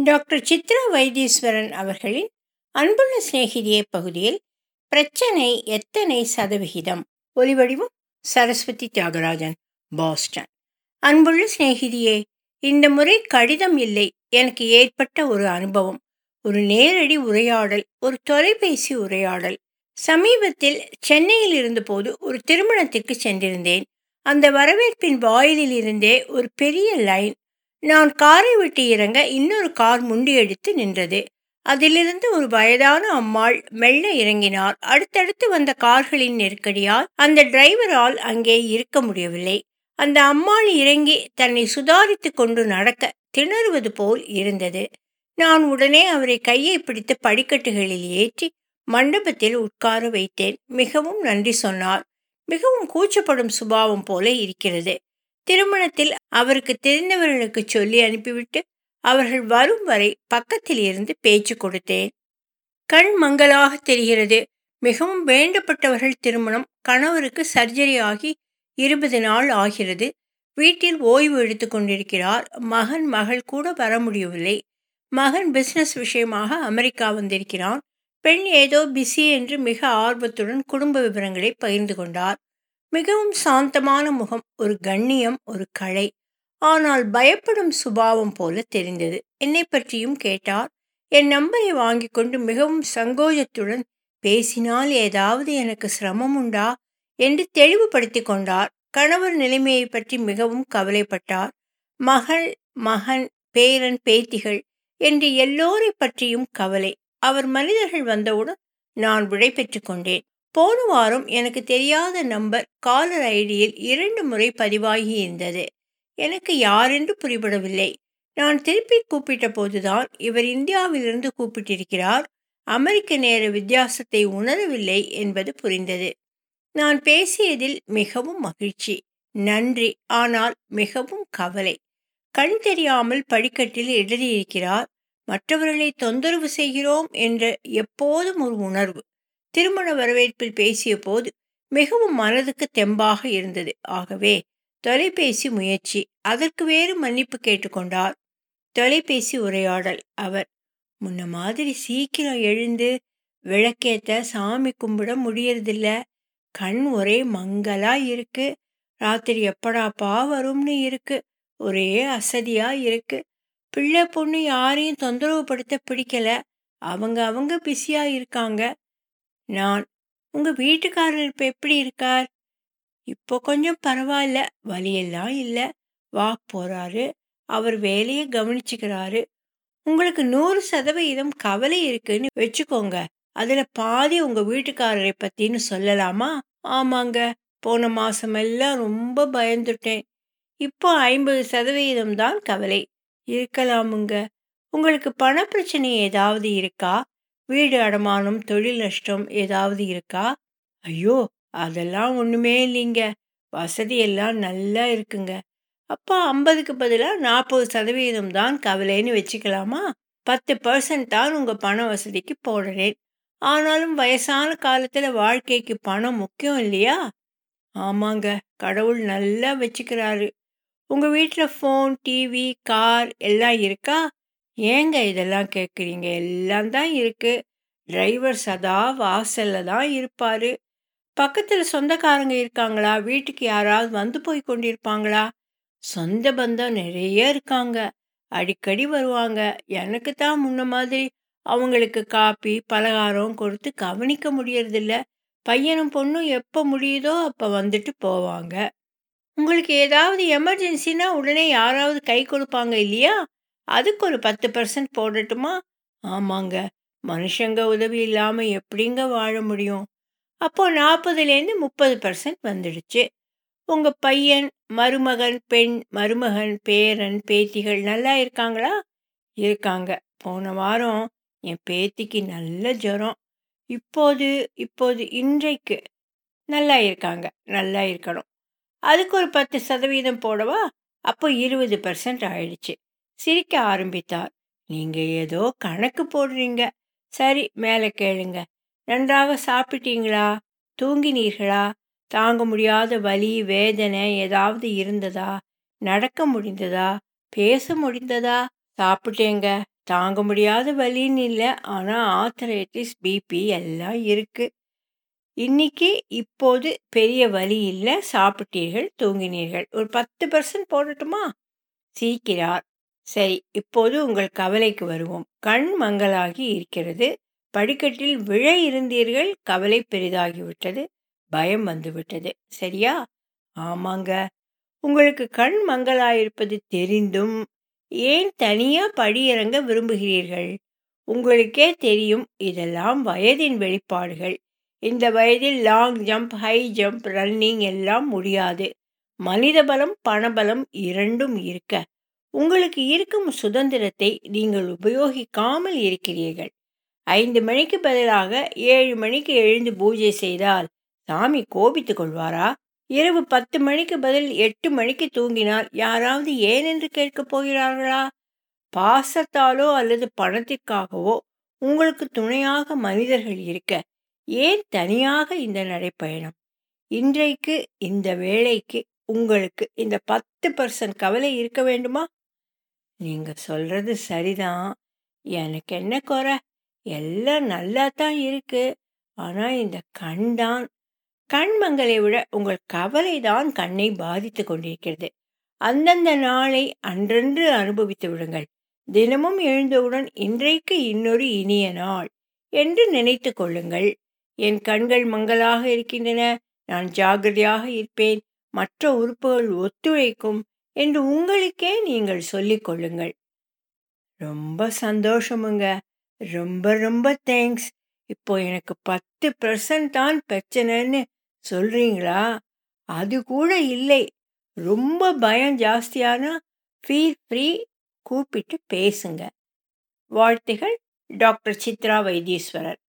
doctor Chitra Vaitheeswaran அவர்களின் அன்புள்ள சிநேகிதியே பகுதியில் பிரச்சனை எத்தனை சதவிகிதம் ஒலிவடிவம் சரஸ்வதி தியாகராஜன் பாஸ்டன் அன்புள்ள சிநேகிதியே இந்த முறை கடிதம் இல்லை எனக்கு ஏற்பட்ட ஒரு அனுபவம் ஒரு நேரடி உரையாடல் ஒரு தொலைபேசி உரையாடல் சமீபத்தில் சென்னையில் இருந்தபோது ஒரு திருமணத்திற்கு சென்றிருந்தேன் அந்த வரவேற்பின் வாயிலில் இருந்தே ஒரு பெரிய லைன் நான் காரை விட்டு இறங்க இன்னொரு கார் முண்டியடித்து நின்றது அதிலிருந்து ஒரு வயதான அம்மாள் மெல்ல இறங்கினார் அடுத்தடுத்து வந்த கார்களின் நெருக்கடியால் அந்த டிரைவரால் அங்கே இருக்க முடியவில்லை அந்த அம்மாள் இறங்கி தன்னை சுதாரித்து கொண்டு நடக்க திணறுவது போல் இருந்தது நான் உடனே அவரை கையை பிடித்து படிக்கட்டுகளில் ஏற்றி மண்டபத்தில் உட்கார வைத்தேன் மிகவும் நன்றி சொன்னார் மிகவும் கூச்சப்படும் சுபாவம் போல இருக்கிறது திருமணத்தில் அவருக்கு தெரிந்தவர்களுக்கு சொல்லி அனுப்பிவிட்டு அவர்கள் வரும் வரை பக்கத்தில் இருந்து பேச்சு கொடுத்தேன் கண் மங்களாக தெரிகிறது மிகவும் வேண்டப்பட்டவர்கள் திருமணம் கணவருக்கு சர்ஜரி ஆகி இருபது நாள் ஆகிறது வீட்டில் ஓய்வு எடுத்து கொண்டிருக்கிறார் மகன் மகள் கூட வர முடியவில்லை மகன் பிசினஸ் விஷயமாக அமெரிக்கா வந்திருக்கிறான் பெண் ஏதோ பிஸி என்று மிக ஆர்வத்துடன் குடும்ப விவரங்களை பகிர்ந்து கொண்டார் மிகவும் சாந்தமான முகம் ஒரு கண்ணியம் ஒரு கலை ஆனால் பயப்படும் சுபாவம் போல தெரிந்தது என்னை பற்றியும் கேட்டார் என் நம்பரை வாங்கி கொண்டு மிகவும் சங்கோஜத்துடன் பேசினால் ஏதாவது எனக்கு சிரமம் உண்டா என்று தெளிவுபடுத்தி கொண்டார் கணவர் நிலைமையை பற்றி மிகவும் கவலைப்பட்டார் மகள் மகன் பேரன் பேத்திகள் என்று எல்லோரை பற்றியும் கவலை அவர் மனிதர்கள் வந்தவுடன் நான் விடை பெற்று கொண்டேன் போன வாரம் எனக்கு தெரியாத நம்பர் காலர் ஐடியில் இரண்டு முறை பதிவாகி இருந்தது எனக்கு யாரென்று புரிபடவில்லை நான் திருப்பி கூப்பிட்ட போதுதான் இவர் இந்தியாவிலிருந்து கூப்பிட்டிருக்கிறார் அமெரிக்க நேர வித்தியாசத்தை உணரவில்லை என்பது புரிந்தது நான் பேசியதில் மிகவும் மகிழ்ச்சி நன்றி ஆனால் மிகவும் கவலை கண் தெரியாமல் படிக்கட்டில் இடறியிருக்கிறார் மற்றவர்களை தொந்தரவு செய்கிறோம் என்ற எப்போதும் ஒரு உணர்வு திருமண வரவேற்பில் பேசிய போது மிகவும் மனதுக்கு தெம்பாக இருந்தது ஆகவே தொலைபேசி முயற்சி அதற்கு வேறு மன்னிப்பு கேட்டுக்கொண்டார் தொலைபேசி உரையாடல் அவர் முன்ன மாதிரி சீக்கிரம் எழுந்து விளக்கேத்த சாமி கும்பிட முடியறதில்ல கண் ஒரே மங்கலா இருக்கு ராத்திரி எப்படாப்பா வரும்னு இருக்கு ஒரே அசதியா இருக்கு பிள்ளை பொண்ணு யாரையும் தொந்தரவு படுத்த பிடிக்கல அவங்க அவங்க பிஸியா இருக்காங்க நான் உங்க வீட்டுக்காரர் இப்ப எப்படி இருக்கார் இப்போ கொஞ்சம் பரவாயில்ல வலியெல்லாம் இல்லை வாக் போறாரு அவர் வேலையை கவனிச்சுக்கிறாரு உங்களுக்கு நூறு சதவீதம் கவலை இருக்குன்னு வச்சுக்கோங்க அதுல பாதி உங்க வீட்டுக்காரரை பத்தின்னு சொல்லலாமா ஆமாங்க போன மாசமெல்லாம் ரொம்ப பயந்துட்டேன் இப்போ ஐம்பது சதவீதம் தான் கவலை இருக்கலாமுங்க உங்களுக்கு பண பிரச்சனை ஏதாவது இருக்கா வீடு அடமானம் தொழில் நஷ்டம் ஏதாவது இருக்கா ஐயோ அதெல்லாம் ஒன்றுமே இல்லைங்க வசதி எல்லாம் நல்லா இருக்குங்க அப்போ ஐம்பதுக்கு பதிலாக நாற்பது சதவீதம் தான் கவலைன்னு வச்சுக்கலாமா பத்து பர்சன்ட் தான் உங்கள் பண வசதிக்கு போடுறேன் ஆனாலும் வயசான காலத்தில் வாழ்க்கைக்கு பணம் முக்கியம் இல்லையா ஆமாங்க கடவுள் நல்லா வச்சுக்கிறாரு உங்கள் வீட்டில் ஃபோன் டிவி கார் எல்லாம் இருக்கா ஏங்க இதெல்லாம் கேட்குறீங்க எல்லாம் தான் இருக்கு டிரைவர் சதா வாசல்ல தான் இருப்பாரு பக்கத்தில் சொந்தக்காரங்க இருக்காங்களா வீட்டுக்கு யாராவது வந்து போய் கொண்டிருப்பாங்களா சொந்த பந்தம் நிறைய இருக்காங்க அடிக்கடி வருவாங்க எனக்கு தான் முன்ன மாதிரி அவங்களுக்கு காப்பி பலகாரம் கொடுத்து கவனிக்க முடியறதில்ல பையனும் பொண்ணும் எப்போ முடியுதோ அப்போ வந்துட்டு போவாங்க உங்களுக்கு ஏதாவது எமர்ஜென்சினா உடனே யாராவது கை கொடுப்பாங்க இல்லையா அதுக்கு ஒரு பத்து பர்சன்ட் போடட்டுமா ஆமாங்க மனுஷங்க உதவி இல்லாமல் எப்படிங்க வாழ முடியும் அப்போ நாற்பதுலேருந்து முப்பது பர்சன்ட் வந்துடுச்சு உங்கள் பையன் மருமகன் பெண் மருமகன் பேரன் பேத்திகள் நல்லா இருக்காங்களா இருக்காங்க போன வாரம் என் பேத்திக்கு நல்ல ஜுரம் இப்போது இப்போது இன்றைக்கு நல்லா இருக்காங்க நல்லா இருக்கணும் அதுக்கு ஒரு பத்து சதவீதம் போடவா அப்போ இருபது பர்சன்ட் ஆயிடுச்சு சிரிக்க ஆரம்பித்தார் நீங்கள் ஏதோ கணக்கு போடுறீங்க சரி மேலே கேளுங்க நன்றாக சாப்பிட்டீங்களா தூங்கினீர்களா தாங்க முடியாத வலி வேதனை ஏதாவது இருந்ததா நடக்க முடிந்ததா பேச முடிந்ததா சாப்பிட்டேங்க தாங்க முடியாத வலின்னு இல்லை ஆனால் ஆத்தரைட்டிஸ் பிபி எல்லாம் இருக்கு இன்னைக்கு இப்போது பெரிய வலி இல்லை சாப்பிட்டீர்கள் தூங்கினீர்கள் ஒரு பத்து பர்சன்ட் போடட்டுமா சீக்கிறார் சரி இப்போது உங்கள் கவலைக்கு வருவோம் கண் மங்கலாகி இருக்கிறது படிக்கட்டில் விழ இருந்தீர்கள் கவலை பெரிதாகிவிட்டது பயம் வந்துவிட்டது சரியா ஆமாங்க உங்களுக்கு கண் மங்கலாயிருப்பது தெரிந்தும் ஏன் தனியா படியிறங்க விரும்புகிறீர்கள் உங்களுக்கே தெரியும் இதெல்லாம் வயதின் வெளிப்பாடுகள் இந்த வயதில் long jump high jump running எல்லாம் முடியாது மனித பலம் பணபலம் இரண்டும் இருக்க உங்களுக்கு இருக்கும் சுதந்திரத்தை நீங்கள் உபயோகிக்காமல் இருக்கிறீர்கள் ஐந்து மணிக்கு பதிலாக ஏழு மணிக்கு எழுந்து பூஜை செய்தால் சாமி கோபித்துக் கொள்வாரா இரவு பத்து மணிக்கு பதில் எட்டு மணிக்கு தூங்கினால் யாராவது ஏனென்று கேட்கப் போகிறார்களா பாசத்தாலோ அல்லது பணத்திற்காகவோ உங்களுக்கு துணையாக மனிதர்கள் இருக்க ஏன் தனியாக இந்த நடைப்பயணம் இன்றைக்கு இந்த வேளைக்கு உங்களுக்கு இந்த பத்து பர்சன்ட் கவலை இருக்க வேண்டுமா நீங்க சொல்றது சரிதான் எனக்கு என்ன குறை எல்லாம் நல்லா தான் இருக்கு ஆனா இந்த கண் தான் கண்மங்களை விட உங்கள் கவலை தான் கண்ணை பாதித்து கொண்டிருக்கிறது அந்தந்த நாளை அன்றன்று அனுபவித்து விடுங்கள் தினமும் எழுந்தவுடன் இன்றைக்கு இன்னொரு இனிய நாள் என்று நினைத்து கொள்ளுங்கள் என் கண்கள் மங்களாக இருக்கின்றன நான் ஜாகிரதையாக இருப்பேன் மற்ற உறுப்புகள் ஒத்துழைக்கும் என்று உங்களுக்கே நீங்கள் சொல்லிக் கொள்ளுங்கள் ரொம்ப சந்தோஷமுங்க ரொம்ப ரொம்ப தேங்க்ஸ் இப்போ எனக்கு பத்து பர்சன்ட் தான் பிரச்சனைன்னு சொல்றீங்களா அது கூட இல்லை ரொம்ப பயம் ஜாஸ்தியானா ஃபீல் ஃப்ரீ கூப்பிட்டு பேசுங்க வாழ்த்துகள் டாக்டர் சித்ரா வைத்தீஸ்வரர்